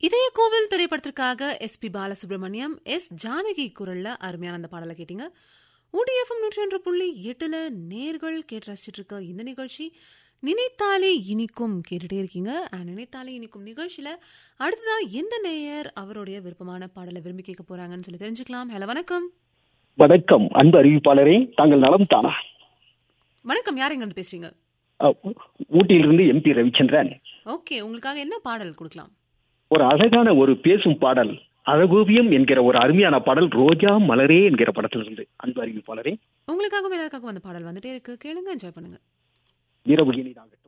இதய கோவில் திரைப்படத்திற்காக S P Balasubrahmanyam S Janaki குரல்ல அருமையான அந்த பாடலை கேட்டீங்க ஊட்டி எஃப்எம் நூற்றி ஒன்று புள்ளி எட்டுல நேர்கள் கேட்டு ரசிச்சிட்டு இருக்க இந்த நிகழ்ச்சி நினைத்தாலே இனிக்கும் கேட்டுட்டே இருக்கீங்க அஹ், நினைத்தாலே இனிக்கும் நிகழ்ச்சியில அடுத்ததா எந்த நேயர் அவருடைய விருப்பமான பாடலை விரும்பி கேட்க போறாங்கன்னு சொல்லி தெரிஞ்சுக்கலாம் ஹலோ வணக்கம் வணக்கம் அன்பு அறிவிப்பாளரே தாங்கள் நலம் தானா வணக்கம் யார் எங்க இருந்து பேசுறீங்க அஹ், ஊட்டியிலிருந்து எம்பி ரவிச்சந்திரன் ஓகே உங்களுக்காக என்ன பாடல் கொடுக்கலாம் ஒரு அழகான ஒரு பேசும் பாடல் அழகோவியம் என்கிற ஒரு அருமையான பாடல் ரோஜா மலரே என்கிற படத்திலிருந்து அன்பு அறிவிப்பாளரே உங்களுக்காகவும் எல்லாருக்காகவும் அந்த பாடல் வந்துட்டே இருக்கு கேளுங்க என்ஜாய் பண்ணுங்க வீரபுகினி நாங்கள்